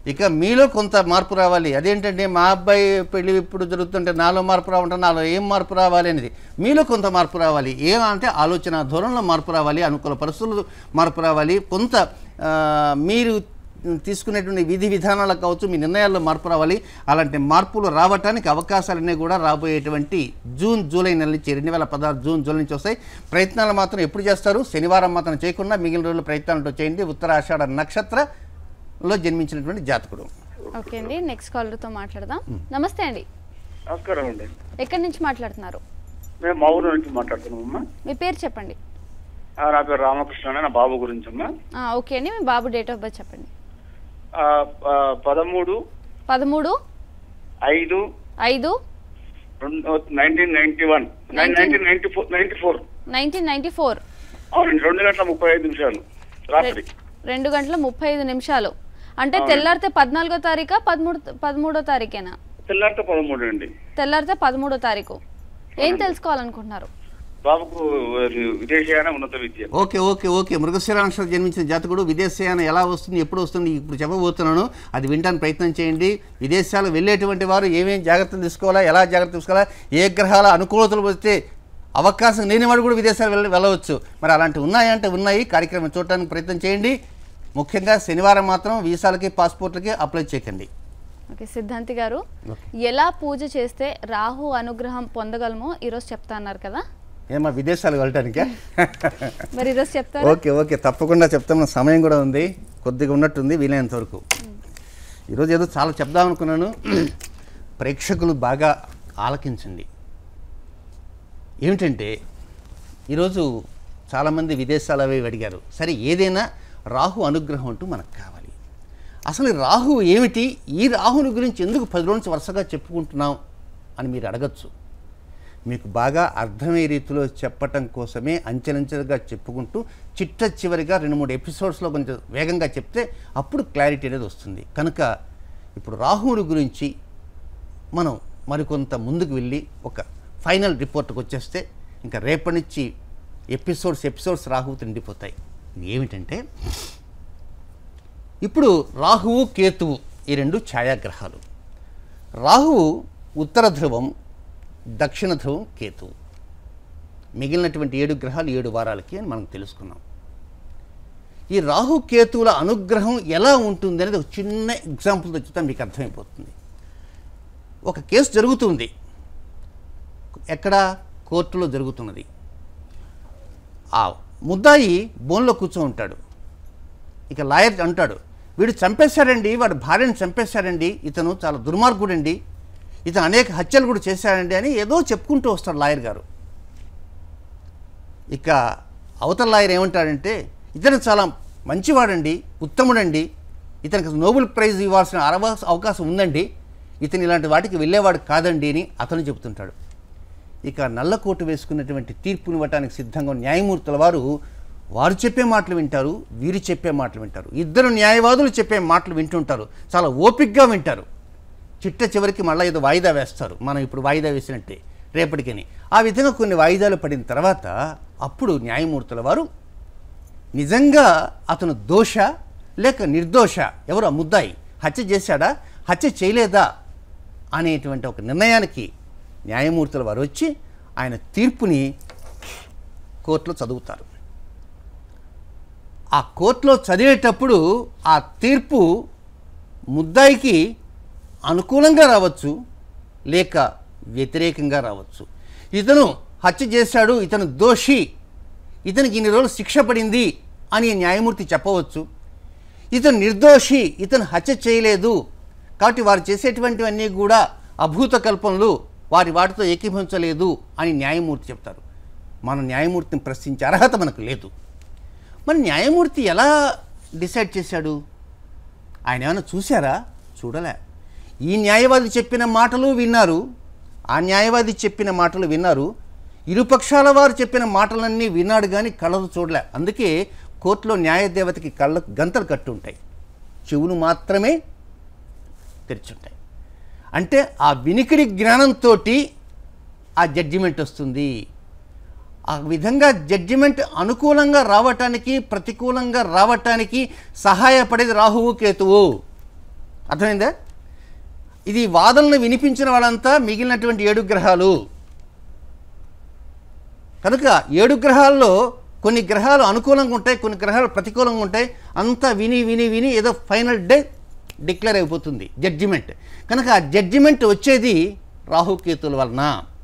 ఇక మీలో కొంత మార్పు రావాలి అదేంటంటే మా అబ్బాయి పెళ్లి ఇప్పుడు జరుగుతుంటే నాలో మార్పు రావంటే నాలో ఏం మార్పు రావాలి అనేది మీలో కొంత మార్పు రావాలి ఏమంటే ఆలోచన ధోరణిలో మార్పు రావాలి అనుకూల పరిస్థితులు మార్పు రావాలి కొంత ఆ, మీరు తీసుకునేటువంటి విధి విధానాలకు కావచ్చు మీ నిర్ణయాల్లో మార్పు రావాలి అలాంటి మార్పులు రావటానికి అవకాశాలన్నీ కూడా రాబోయేటువంటి జూన్ జూలై నెల నుంచి రెండు వేల పదహారు జూన్ జూలై నుంచి వస్తాయి ప్రయత్నాలు మాత్రం ఎప్పుడు చేస్తారు శనివారం మాత్రం చేయకుండా మిగిలిన రోజులు ప్రయత్నాలతో చేయండి ఉత్తరాషాఢ నక్షత్రలో జన్మించినటువంటి జాతకుడు ఓకే అండి నెక్స్ట్ కాలర్తో మాట్లాడదాం నమస్తే అండి నమస్కారం అండి ఎక్కడి నుంచి మాట్లాడుతున్నారు మేము మా ఊరు నుంచి మాట్లాడుతున్నాం అమ్మా మీ పేరు చెప్పండి ఆ, నా పేరు రామకృష్ణ అని నా బాబు గురించి అమ్మా ఆ, ఓకే అండి మీ బాబు డేట్ ఆఫ్ బర్త్ చెప్పండి ఆ, ఆ, పదమూడు పదమూడు ఐదు ఐదు రెండు nineteen ninety one nineteen ninety four ninety four nineteen ninety four అవునండి రెండు గంటల ముప్పై ఐదు నిమిషాలు రాత్రి రెండు గంటల ముప్పై ఐదు నిమిషాలు అంటే అవును. తెల్లారితే పద్నాలుగో తారీఖా పదమూడు పదమూడో తారీఖేనా తెల్లారితో పదమూడు అండి తెల్లారితే పదమూడో తారీఖు ఏం తెలుసుకోవాలనుకుంటున్నారు బాబుకు అది విదేశీయాన ఉన్నత విద్య ఓకే ఓకే ఓకే మృగశిర నక్షత్రం జన్మించిన జాతకుడు విదేశయానం ఎలా వస్తుంది ఎప్పుడు వస్తుంది ఇప్పుడు చెప్పబోతున్నాను అది వినడానికి ప్రయత్నం చేయండి విదేశాలు వెళ్ళేటువంటి వారు ఏమేం జాగ్రత్తలు తీసుకోవాలా ఎలా జాగ్రత్త తీసుకోవాలా ఏ గ్రహాల అనుకూలతలు వస్తే అవకాశం లేని వాడు కూడా విదేశాలు వెళ్ళ వెళ్ళవచ్చు మరి అలాంటివి ఉన్నాయంటే ఉన్నాయి కార్యక్రమం చూడటానికి ప్రయత్నం చేయండి ముఖ్యంగా శనివారం మాత్రం వీసాలకి పాస్పోర్ట్లకి అప్లై చేయకండి ఓకే సిద్ధాంతి గారు ఎలా పూజ చేస్తే రాహు అనుగ్రహం పొందగలమో ఈరోజు చెప్తా అన్నారు కదా ఏమా విదేశాలు వెళ్ళటానికే మరి ఈరోజు చెప్తారా ఓకే ఓకే తప్పకుండా చెప్తాం సమయం కూడా ఉంది కొద్దిగా ఉన్నట్టుంది వీలైనంత వరకు ఈరోజు ఏదో చాలా చెప్దాం అనుకున్నాను ప్రేక్షకులు బాగా ఆలకించండి ఏమిటంటే ఈరోజు చాలామంది విదేశాలు అవి అడిగారు సరే ఏదైనా రాహు అనుగ్రహం అంటూ మనకు కావాలి అసలు ఈ రాహు ఏమిటి ఈ రాహుని గురించి ఎందుకు పది రోజులు వరుసగా చెప్పుకుంటున్నాం అని మీరు అడగచ్చు మీకు బాగా అర్థమయ్యే రీతిలో చెప్పటం కోసమే అంచెలంచెలుగా చెప్పుకుంటూ చిట్ట చివరిగా రెండు మూడు ఎపిసోడ్స్లో కొంచెం వేగంగా చెప్తే అప్పుడు క్లారిటీ అనేది వస్తుంది కనుక ఇప్పుడు రాహువుని గురించి మనం మరికొంత ముందుకు వెళ్ళి ఒక ఫైనల్ రిపోర్ట్కి వచ్చేస్తే ఇంకా రేపటి నుంచి ఎపిసోడ్స్ ఎపిసోడ్స్ రాహువుతో నిండిపోతాయి ఇది ఏమిటంటే ఇప్పుడు రాహువు కేతువు ఈ రెండు ఛాయాగ్రహాలు రాహువు ఉత్తర ధ్రువం దక్షిణ ధ్రువం కేతువు మిగిలినటువంటి ఏడు గ్రహాలు ఏడు వారాలకి అని మనం తెలుసుకున్నాం ఈ రాహు కేతువుల అనుగ్రహం ఎలా ఉంటుంది అనేది ఒక చిన్న ఎగ్జాంపుల్తో చెప్తే మీకు అర్థమైపోతుంది ఒక కేసు జరుగుతుంది ఎక్కడ కోర్టులో జరుగుతున్నది ఆ ముద్దాయి బోన్లో కూర్చో ఉంటాడు ఇక లాయర్ అంటాడు వీడు చంపేశాడండి వాడు భార్యను చంపేశాడండి ఇతను చాలా దుర్మార్గుడండి ఇతను అనేక హత్యలు కూడా చేశాడండి అని ఏదో చెప్పుకుంటూ వస్తాడు లాయర్ గారు ఇక అవతల లాయర్ ఏమంటాడంటే ఇతను చాలా మంచివాడండి ఉత్తముడండి ఇతనికి నోబెల్ ప్రైజ్ ఇవ్వాల్సిన అరవ అవకాశం ఉందండి ఇతను ఇలాంటి వాటికి వెళ్ళేవాడు కాదండి అని అతను చెబుతుంటాడు ఇక నల్లకోటు వేసుకున్నటువంటి తీర్పునివ్వటానికి సిద్ధంగా ఉన్న న్యాయమూర్తుల వారు వారు చెప్పే మాటలు వింటారు వీరు చెప్పే మాటలు వింటారు ఇద్దరు న్యాయవాదులు చెప్పే మాటలు వింటుంటారు చాలా ఓపిక్గా వింటారు చిట్ట చివరికి మళ్ళీ ఏదో వాయిదా వేస్తారు మనం ఇప్పుడు వాయిదా వేసినట్టే రేపటికని ఆ విధంగా కొన్ని వాయిదాలు పడిన తర్వాత అప్పుడు న్యాయమూర్తుల వారు నిజంగా అతను దోష లేక నిర్దోష ఎవరు ఆ ముద్దాయి హత్య చేశాడా హత్య చేయలేదా అనేటువంటి ఒక నిర్ణయానికి న్యాయమూర్తుల వారు వచ్చి ఆయన తీర్పుని కోర్టులో చదువుతారు ఆ కోర్టులో చదివేటప్పుడు ఆ తీర్పు ముద్దాయికి అనుకూలంగా రావచ్చు లేక వ్యతిరేకంగా రావచ్చు ఇతను హత్య చేశాడు ఇతను దోషి ఇతనికి ఇన్ని రోజులు శిక్ష పడింది అని న్యాయమూర్తి చెప్పవచ్చు ఇతను నిర్దోషి ఇతను హత్య చేయలేదు కాబట్టి వారు చేసేటువంటివన్నీ కూడా అభూత కల్పనలు వారి వాటితో ఏకీభవించలేదు అని న్యాయమూర్తి చెప్తారు మన న్యాయమూర్తిని ప్రశ్నించే అర్హత మనకు లేదు మరి న్యాయమూర్తి ఎలా డిసైడ్ చేశాడు ఆయన ఏమైనా చూశారా చూడలే ఈ న్యాయవాది చెప్పిన మాటలు విన్నారు ఆ న్యాయవాది చెప్పిన మాటలు విన్నారు ఇరుపక్షాల వారు చెప్పిన మాటలన్నీ విన్నాడు కానీ కళ్ళలు చూడలే అందుకే కోర్టులో న్యాయదేవతకి కళ్ళ గంతలు కట్టి ఉంటాయి చెవులు మాత్రమే తెరిచుంటాయి అంటే ఆ వినికిడి జ్ఞానంతో ఆ జడ్జిమెంట్ వస్తుంది ఆ విధంగా జడ్జిమెంట్ అనుకూలంగా రావటానికి ప్రతికూలంగా రావటానికి సహాయపడేది రాహువు కేతువు అర్థమైందా ఇది వాదనలు వినిపించిన వాళ్ళంతా మిగిలినటువంటి ఏడు గ్రహాలు కనుక ఏడు గ్రహాల్లో కొన్ని గ్రహాలు అనుకూలంగా ఉంటాయి కొన్ని గ్రహాలు ప్రతికూలంగా ఉంటాయి అంతా విని విని విని ఏదో ఫైనల్ డే డిక్లేర్ అయిపోతుంది జడ్జిమెంట్ కనుక ఆ జడ్జిమెంట్ వచ్చేది రాహుకేతుల వలన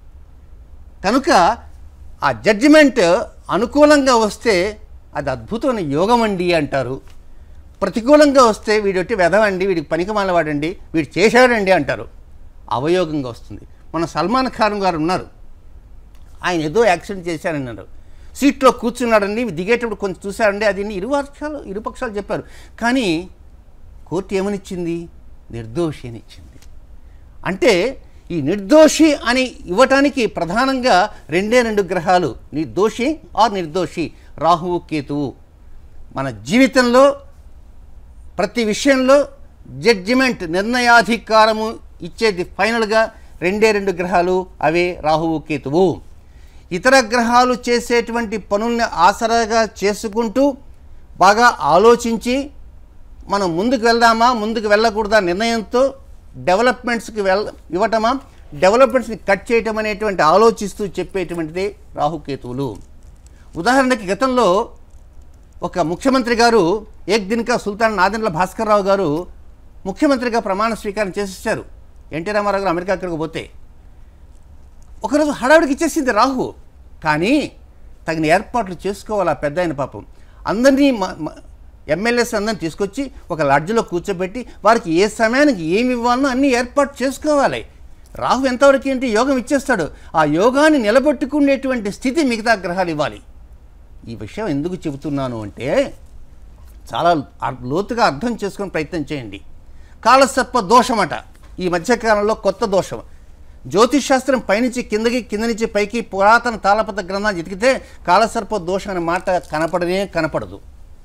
కనుక ఆ జడ్జిమెంట్ అనుకూలంగా వస్తే అది అద్భుతమైన యోగం అండి అంటారు ప్రతికూలంగా వస్తే వీడొట్టి వెధవండి వీడికి పనికిమాల వాడండి వీడు చేశాడండి అంటారు అవయోగంగా వస్తుంది మన సల్మాన్ ఖాన్ గారు ఉన్నారు ఆయన ఏదో యాక్సిడెంట్ చేశారన్నారు సీట్లో కూర్చున్నాడండి దిగేటప్పుడు కొంచెం చూశారండి అది ఇరు పక్షాలు ఇరు పక్షాలు చెప్పారు కానీ కోర్టు ఏమనిచ్చింది నిర్దోషి అని ఇచ్చింది అంటే ఈ నిర్దోషి అని ఇవ్వటానికి ప్రధానంగా రెండే రెండు గ్రహాలు నిర్దోషి ఆర్ నిర్దోషి రాహువు కేతువు మన జీవితంలో ప్రతి విషయంలో జడ్జిమెంట్ నిర్ణయాధికారము ఇచ్చేది ఫైనల్గా రెండే రెండు గ్రహాలు అవే రాహువు కేతువు ఇతర గ్రహాలు చేసేటువంటి పనుల్ని ఆసరాగా చేసుకుంటూ బాగా ఆలోచించి మనం ముందుకు వెళ్దామా ముందుకు వెళ్ళకూడదా నిర్ణయంతో డెవలప్మెంట్స్కి వెళ్ ఇవ్వటమా డెవలప్మెంట్స్ని కట్ చేయటం అనేటువంటి ఆలోచిస్తూ చెప్పేటువంటిదే రాహుకేతువులు ఉదాహరణకి గతంలో ఒక ముఖ్యమంత్రి గారు ఏక్ దినక సుల్తాన్ నాదెండ్ల భాస్కర్ రావు గారు ముఖ్యమంత్రిగా ప్రమాణ స్వీకారం చేసేసారు ఎన్టీ రామారావు గారు అమెరికా అక్కడికి పోతే ఒకరోజు హడావుడికి ఇచ్చేసింది రాహు కానీ తగిన ఏర్పాట్లు చేసుకోవాలి ఆ పెద్ద ఆయన పాపం అందరినీ ఎమ్మెల్యేస్ అందరిని తీసుకొచ్చి ఒక లడ్జ్లో కూర్చోబెట్టి వారికి ఏ సమయానికి ఏమి ఇవ్వాలనో అన్నీ ఏర్పాటు చేసుకోవాలి రాహు ఎంతవరకు ఏంటి యోగం ఇచ్చేస్తాడు ఆ యోగాన్ని నిలబెట్టుకునేటువంటి స్థితి మిగతా గ్రహాలు ఇవ్వాలి ఈ విషయం ఎందుకు చెబుతున్నాను అంటే చాలా అర్- లోతుగా అర్థం చేసుకుని ప్రయత్నం చేయండి కాలసర్ప దోషమట ఈ మధ్యకాలంలో కొత్త దోషం జ్యోతిష్ శాస్త్రం పైనుంచి కిందకి కింద నుంచి పైకి పురాతన తాళపత్ర గ్రంథాలు ఎతికితే కాలసర్ప దోషం అనే మాట కనపడనే కనపడదు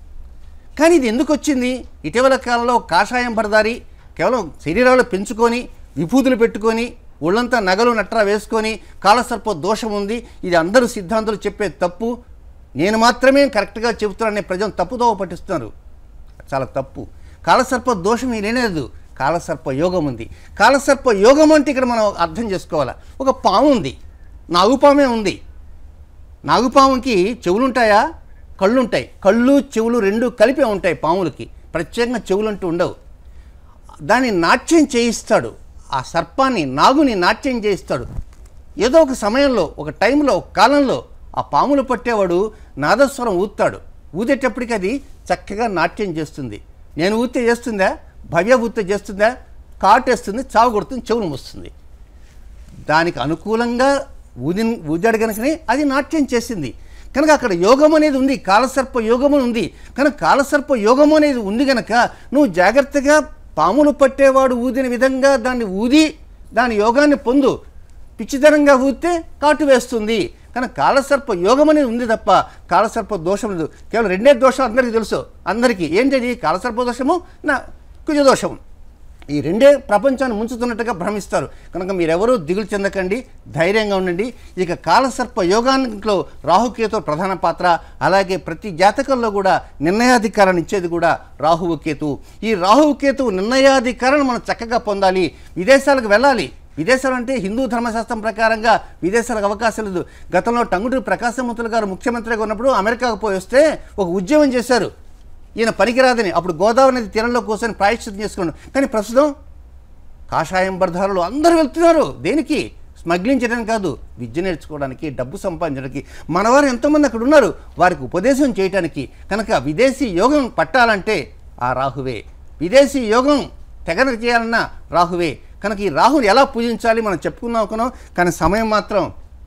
కానీ ఇది ఎందుకు వచ్చింది ఇటీవల కాలంలో కాషాయం భరదారి కేవలం శరీరాలు పెంచుకొని విభూతులు పెట్టుకొని ఒళ్ళంతా నగలు నట్రా వేసుకొని కాలసర్ప దోషం ఉంది ఇది అందరూ సిద్ధాంతులు చెప్పే తప్పు నేను మాత్రమే కరెక్ట్గా చెబుతున్నానని ప్రజలు తప్పుదోవ పట్టిస్తున్నారు చాలా తప్పు కాలసర్ప దోషం లేనేది కాలసర్ప యోగం ఉంది కాలసర్ప యోగం అంటే ఇక్కడ మనం అర్థం చేసుకోవాలి ఒక పాము ఉంది నాగుపామే ఉంది నాగుపాముకి చెవులుంటాయా కళ్ళు ఉంటాయి కళ్ళు చెవులు రెండు కలిపే ఉంటాయి పాములకి ప్రత్యేకంగా చెవులు అంటూ ఉండవు దాన్ని నాట్యం చేయిస్తాడు ఆ సర్పాన్ని నాగుని నాట్యం చేయిస్తాడు ఏదో ఒక సమయంలో ఒక టైంలో ఒక కాలంలో ఆ పాములు పట్టేవాడు నాదస్వరం ఊతాడు ఊదేటప్పటికి అది చక్కగా నాట్యం చేస్తుంది నేను ఊతే చేస్తుందా భవ్య ఊతే చేస్తుందా కాటేస్తుంది చావు కొడుతుంది చెవులు మూస్తుంది దానికి అనుకూలంగా ఊది ఊదాడు కనుకనే అది నాట్యం చేసింది కనుక అక్కడ యోగం అనేది ఉంది కాలసర్ప యోగం అని ఉంది కనుక కాలసర్ప యోగం అనేది ఉంది కనుక నువ్వు జాగ్రత్తగా పాములు పట్టేవాడు ఊదిన విధంగా దాన్ని ఊది దాని యోగాన్ని పొందు పిచ్చితనంగా ఊదితే కాటు వేస్తుంది కానీ కాలసర్ప యోగం అనేది ఉంది తప్ప కాలసర్ప దోషం లేదు కేవలం రెండే దోషం అందరికీ తెలుసు అందరికీ ఏంటది కాలసర్ప దోషము నా కుజ దోషము ఈ రెండే ప్రపంచాన్ని ముంచుతున్నట్టుగా భ్రమిస్తారు కనుక మీరెవరూ దిగులు చెందకండి ధైర్యంగా ఉండండి ఇక కాలసర్ప యోగానిలో రాహుకేతు ప్రధాన పాత్ర అలాగే ప్రతి జాతకంలో కూడా నిర్ణయాధికారాన్ని ఇచ్చేది కూడా రాహువు కేతు ఈ రాహువు కేతు నిర్ణయాధికారాన్ని మనం చక్కగా పొందాలి విదేశాలకు వెళ్ళాలి విదేశాలు అంటే హిందూ ధర్మశాస్త్రం ప్రకారంగా విదేశాలకు అవకాశం లేదు గతంలో టంగుటూరి ప్రకాశమూర్తులు గారు ముఖ్యమంత్రిగా ఉన్నప్పుడు అమెరికాకు పోయి వస్తే ఒక ఉద్యమం చేశారు ఈయన పనికిరాదని అప్పుడు గోదావరి నది తీరంలో కూర్చొని ప్రాయశ్చితం చేసుకున్నాడు కానీ ప్రస్తుతం కాషాయం బర్ధారులు అందరూ వెళ్తున్నారు దేనికి స్మగ్లింగ్ చేయడానికి కాదు విద్య నేర్చుకోవడానికి డబ్బు సంపాదించడానికి మనవారు ఎంతోమంది అక్కడ ఉన్నారు వారికి ఉపదేశం చేయడానికి కనుక విదేశీ యోగం పట్టాలంటే ఆ రాహువే విదేశీ యోగం తెగన చేయాలన్నా రాహువే కనుక ఈ రాహుని ఎలా పూజించాలి మనం చెప్పుకుందాం అనుకున్నాం కానీ సమయం మాత్రం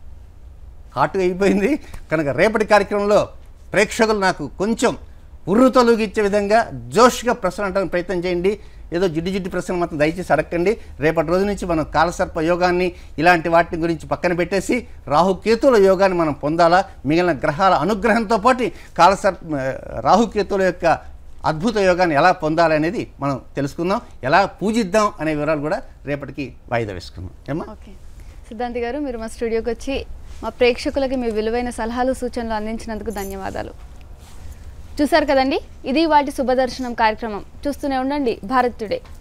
హాటుగా అయిపోయింది కనుక రేపటి కార్యక్రమంలో ప్రేక్షకులు నాకు కొంచెం ఉర్రు తొలగిచ్చే విధంగా జోష్గా ప్రశ్న అంటానికి ప్రయత్నం చేయండి ఏదో జిడ్డు జిడ్డు ప్రశ్న మాత్రం దయచేసి అడగండి రేపటి రోజు నుంచి మనం కాలసర్ప యోగాన్ని ఇలాంటి వాటి గురించి పక్కన పెట్టేసి రాహుకేతుల యోగాన్ని మనం పొందాలా మిగిలిన గ్రహాల అనుగ్రహంతో పాటు కాలసర్ప రాహుకేతుల యొక్క అద్భుత యోగాన్ని ఎలా పొందాలనేది మనం తెలుసుకుందాం ఎలా పూజిద్దాం అనే వివరాలు కూడా రేపటికి వాయిదా వేసుకుందాం ఏమా ఓకే సిద్ధాంతి గారు మీరు మా స్టూడియోకి వచ్చి మా ప్రేక్షకులకి మీ విలువైన సలహాలు సూచనలు అందించినందుకు ధన్యవాదాలు చూశారు కదండి ఇది వాటి శుభదర్శనం కార్యక్రమం చూస్తూనే ఉండండి భారత్ టుడే